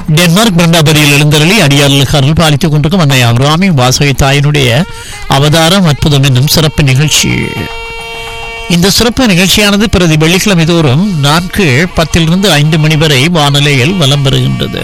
Denmark பிரண்டாபதியில் எழுந்தருளி அடியார்களுக்கு அருள் பாலித்துக் கொண்டிருக்கும் அன்னை அபிராமி வாசகி தாயினுடைய அவதாரம் அற்புதம் என்னும் சிறப்பு நிகழ்ச்சி இந்த சிறப்பு நிகழ்ச்சியானது பிரதி வெள்ளிக்கிழமை தோறும் நான்கு பத்திலிருந்து ஐந்து மணி வரை வானிலையில் வலம் பெறுகின்றது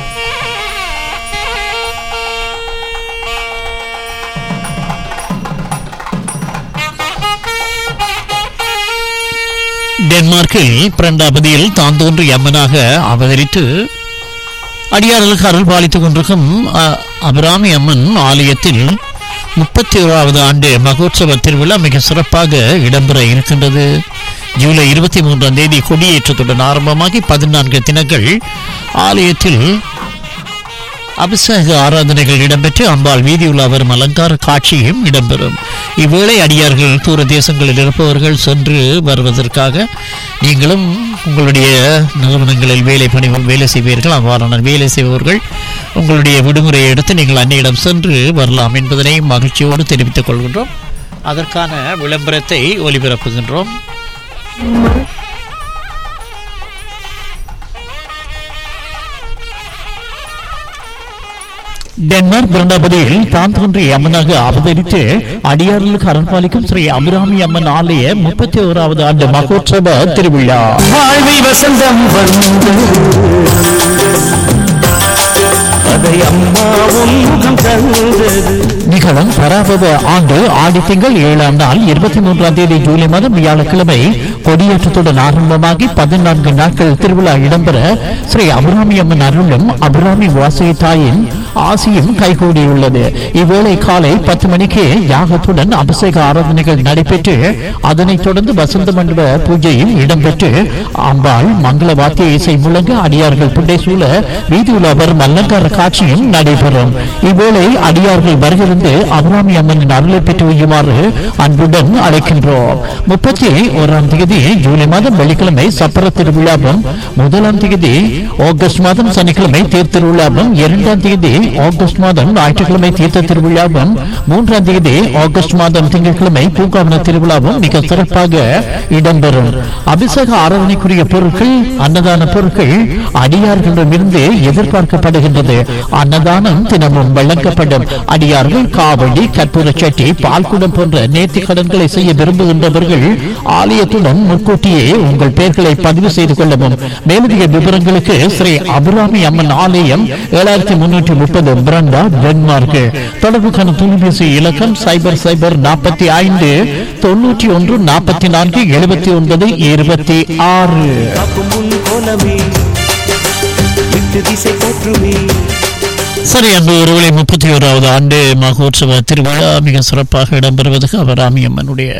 டென்மார்க்கில் பிரண்டாபதியில் தான் தோன்றிய அம்மனாக அவதரித்து அடியார்களுக்கு அருள் பாலித்துக் கொண்டிருக்கும் அ, அபிராமி அம்மன் ஆலயத்தில் முப்பத்தி ஓராவது ஆண்டு மகோற்சவ திருவிழா மிக சிறப்பாக இடம்பெற இருக்கின்றது ஜூலை இருபத்தி மூன்றாம் தேதி கொடியேற்றத்துடன் ஆரம்பமாகி பதினான்கு தினங்கள் ஆலயத்தில் அபிஷேக ஆராதனைகள் இடம்பெற்று அம்பாள் வீதியுலா வரும் அலங்கார காட்சியும் இடம்பெறும் இவ்வேளை அடியார்கள் தூர தேசங்களில் இருப்பவர்கள் சென்று வருவதற்காக நீங்களும் உங்களுடைய நிறுவனங்களில் வேலை பணி வேலை செய்வீர்கள் அவ்வாறான வேலை செய்பவர்கள் உங்களுடைய விடுமுறையை எடுத்து நீங்கள் அன்னையிடம் சென்று வரலாம் என்பதனை மகிழ்ச்சியோடு தெரிவித்துக் கொள்கின்றோம் அதற்கான விளம்பரத்தை ஒலிபரப்புகின்றோம் டென்மார்க் பிரண்டாபதியில் தான் தோன்றிய அம்மனாக அவதரித்து அடியார்களுக்கு அரண்பாலிக்கும் ஸ்ரீ அபிராமி அம்மன் ஆலய முப்பத்தி ஓராவது ஆண்டு மகோற்சவ திருவிழா வாழ்வில் வசந்தம் வந்து அதை அம்மாவும் முகம் தந்தது நிகழும் பராபவ ஆண்டு ஆடி திங்கள் ஏழாம் நாள் இருபத்தி மூன்றாம் தேதி ஜூலை மாதம் வியாழக்கிழமை கொடியேற்றத்துடன் ஆரம்பமாகி பதினான்கு நாட்கள் திருவிழா இடம்பெற ஸ்ரீ அபிராமி அம்மன் அருளும் அபிராமி வாசகி தாயின் ஆசியும் கைகூடியுள்ளது இவ்வேளை காலை பத்து மணிக்கு யாகத்துடன் அபிஷேக ஆராதனைகள் நடைபெற்று அதனைத் தொடர்ந்து வசந்த மண்டப பூஜையும் இடம்பெற்று அம்பாள் மங்கள வாத்திய இசை முழங்க அடியார்கள் புண்டை சூழ வீதியுலா வரும் அலங்கார காட்சியும் நடைபெறும் இவ்வேளை அடியார்கள் வருகிருந்து அபிராமி அம்மனின் அருளை பெற்று வையுமாறு அன்புடன் அழைக்கின்றோம் முப்பத்தி ஓராம் தேதி ஜூலை மாதம் வெள்ளிக்கிழமை சப்பர திருவிழாவும் முதலாம் தேதி ஆகஸ்ட் மாதம் சனிக்கிழமை தேர் திருவிழாவும் இரண்டாம் தேதி ஆகஸ்ட் மாதம் ஞாயிற்றுக்கிழமை தீர்த்த திருவிழாவும் மூன்றாம் தேதி ஆகஸ்ட் மாதம் திங்கட்கிழமை பூங்காவன திருவிழாவும் மிக சிறப்பாக இடம்பெறும் அபிஷேக ஆராதனைக்குரிய பொருட்கள் அன்னதான பொருட்கள் அடியார்களிடமிருந்து எதிர்பார்க்கப்படுகின்றது அன்னதானம் தினமும் வழங்கப்படும் அடியார்கள் காவடி கற்பூர சட்டி பால்குடம் போன்ற நேர்த்தி கடன்களை செய்ய விரும்புகின்றவர்கள் ஆலயத்துடன் முன்கூட்டியே உங்கள் பெயர்களை பதிவு செய்து கொள்ளவும் மேலதிக விவரங்களுக்கு ஸ்ரீ அபிராமி அம்மன் ஆலயம் ஏழாயிரத்தி முன்னூற்றி முப்பது பிரண்டா டென்மார்க் தொடர்புக்கான தொலைபேசி இலக்கம் சைபர் சைபர் நாற்பத்தி ஐந்து தொண்ணூற்றி ஒன்று நாற்பத்தி நான்கு எழுபத்தி ஒன்பது இருபத்தி ஆறு காக்கும் முன் கோலமே விட்டு திசை போற்றுமே சரி அன்று ஒருவேளை முப்பத்தி ஓராவது ஆண்டு மகோற்சவ திருவிழா மிக சிறப்பாக இடம்பெறுவதற்கு அபிராமி அம்மனுடைய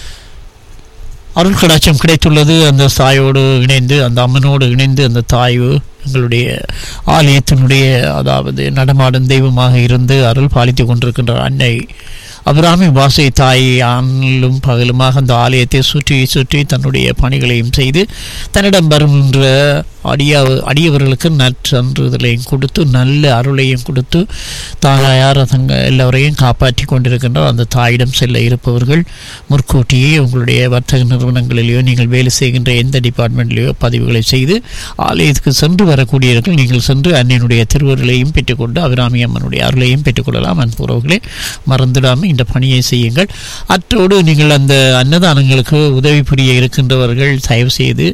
அருள் கடாட்சம் கிடைத்துள்ளது அந்த தாயோடு இணைந்து அந்த அம்மனோடு இணைந்து அந்த தாய் எங்களுடைய ஆலயத்தினுடைய அதாவது நடமாடும் தெய்வமாக இருந்து அருள் பாலித்துக் கொண்டிருக்கின்ற அன்னை அபிராமி வாசை தாய் ஆணிலும் பகலுமாக அந்த ஆலயத்தை சுற்றி சுற்றி தன்னுடைய பணிகளையும் செய்து தன்னிடம் வருகின்ற அடிய அடியவர்களுக்கு நற்சான்றிதழையும் கொடுத்து நல்ல அருளையும் கொடுத்து தாயார் தங்க எல்லோரையும் காப்பாற்றி கொண்டிருக்கின்ற அந்த தாயிடம் செல்ல இருப்பவர்கள் முற்கூட்டியே உங்களுடைய வர்த்தக நிறுவனங்களிலேயோ நீங்கள் வேலை செய்கின்ற எந்த டிபார்ட்மெண்ட்லேயோ பதிவுகளை செய்து ஆலயத்துக்கு சென்று வரக்கூடியவர்கள் நீங்கள் சென்று அன்னையினுடைய திருவருளையும் பெற்றுக்கொண்டு அபிராமி அம்மனுடைய அருளையும் பெற்றுக்கொள்ளலாம் அன்புறவுகளே மறந்துடாமல் இந்த பணியை செய்யுங்கள் அத்தோடு நீங்கள் அந்த அன்னதானங்களுக்கு உதவி புரிய இருக்கின்றவர்கள் தயவு செய்து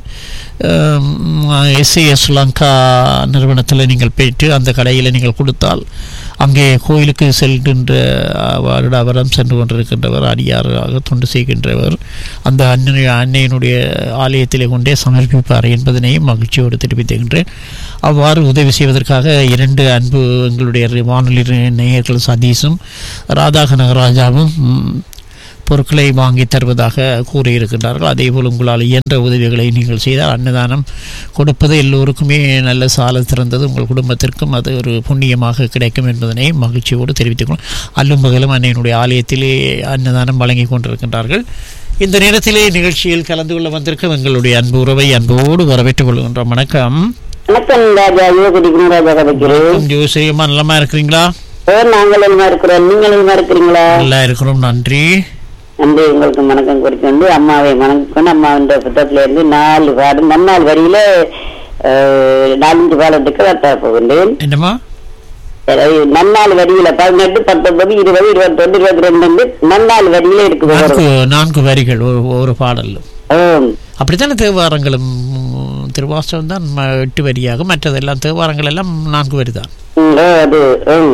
எஸ்ஏஎஸ் லங்கா நிறுவனத்தில் நீங்கள் போயிட்டு அந்த கடையில் நீங்கள் கொடுத்தால் அங்கே கோயிலுக்கு செல்கின்ற வருடாவரம் சென்று கொண்டிருக்கின்றவர் அடியாராக தொண்டு செய்கின்றவர் அந்த அன்னை அன்னையினுடைய ஆலயத்திலே கொண்டே சமர்ப்பிப்பார் என்பதனையும் மகிழ்ச்சியோடு தெரிவித்துகின்றேன் அவ்வாறு உதவி செய்வதற்காக இரண்டு அன்பு எங்களுடைய வானொலி நேயர்கள் சதீஷும் ராதாக நகராஜாவும் ம், பொருட்களை வாங்கி தருவதாக கூறியிருக்கின்றார்கள் அதேபோல் உங்களால் இயன்ற உதவிகளை நீங்கள் செய்தால் அன்னதானம் கொடுப்பது எல்லோருக்குமே நல்ல சால திறந்தது உங்கள் குடும்பத்திற்கும் அது ஒரு புண்ணியமாக கிடைக்கும் என்பதனை மகிழ்ச்சியோடு தெரிவித்துக்கொள்ளும் அல்லும் பகலும் அன்னையினுடைய ஆலயத்திலே அன்னதானம் வழங்கி கொண்டிருக்கின்றார்கள் இந்த நேரத்திலே நிகழ்ச்சியில் கலந்து கொள்ள வந்திருக்கும் எங்களுடைய அன்பு உறவை அன்போடு வரவேற்றுக் கொள்கின்றோம் வணக்கம் வணக்கம் ராஜா யுவகுடி குணராஜா கதைக்கிறேன் ஜோசியமா நலமா இருக்கிறீங்களா ஓ நாங்கள் எல்லாம் இருக்கிறோம் நீங்கள் எல்லாம் இருக்கிறீங்களா நல்லா இருக்கிறோம் நன்றி நன்றி உங்களுக்கு வணக்கம் குறிக்கொண்டு அம்மாவை வணக்கம் அம்மாவின் புத்தகத்துல இருந்து நாலு பாடு மண்ணால் வரியில அஹ், நாலஞ்சு பாடத்துக்கு வர போகின்றேன் என்னம்மா அஹ், நன்னாள் வரியில பதினெட்டு பத்தொன்பது இருபது இருபத்தொன்று இருபத்தி ரெண்டு நன்னாள் வரியில இருக்குது நான்கு நான்கு வரிகள் ஒரு ஒரு பாடல் ஆம். அப்படித்தானே தேவாரங்களும் திருவாசகம் தான் ம- எட்டு வரியாக மற்றதெல்லாம் தேவாரங்கள் எல்லாம் நான்கு வரி தான் ம், ஓ, அது ம்.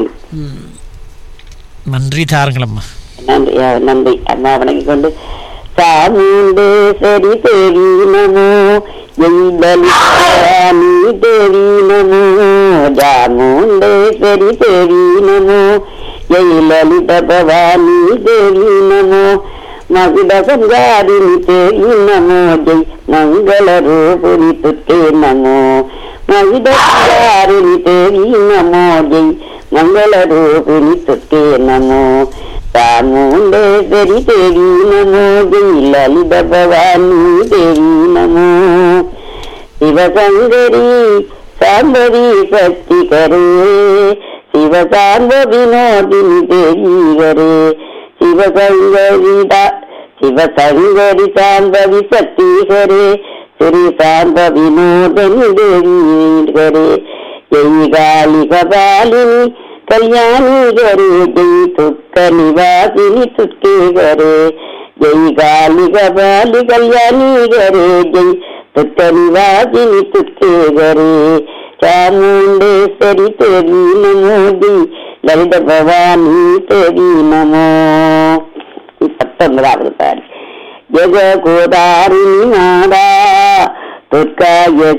நன்றி தாருங்களம்மா நன்றி ஆ, நன்றி அம்மா வணங்கி கொண்டு சாமுண்டேஸ்வரி தேவி நமோ ஜெயலலிதாணி தேவி நமோ ஜாமுண்டேஸ்வரி தேவி நமோ ஜெயலலித பவானி தேவி நமோ மகுட சங்காரிணி தேவி நமோ ஜெய் மங்கள ரூபுரி துத்தே நமோ மகுட சங்காரிணி தேவி நமோ ஜெய் மங்கள ரூபிணி துத்தே நமோ சாமுண்டேஸ்வரி தேவி நமோ ஜெய் லலித பவானி தேவி நமோ சிவசங்கரி சாம்பவி சக்தி கரே சிவசாம்ப வினோதினி தேவீகரே சிவசங்கரிதா சிவசங்கரி சாம்பவி சக்திகரே ஸ்ரீ சாம்ப வினோதனி தேவீகரே ஜெய் காளி கபாலினி கல்யாணி கரே ஜெய் துக்க நிவாசினி துக்கே கரே ஜெய் காளி கபாலி கல்யாணி கரே ஜெய் துக்க நிவாசினி துக்கே கரே சாமுண்டேஸ்வரி தேவி நமோ ஜெய் லலித பவானி தேவி நமோ பத்தொன்பதாவது பாரு ஜெக கோதாரிணி மாதா துர்கா யஜ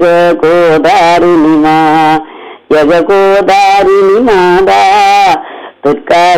கோதாரிணி மா யஜ கோதாரிணி மாதா துர்கா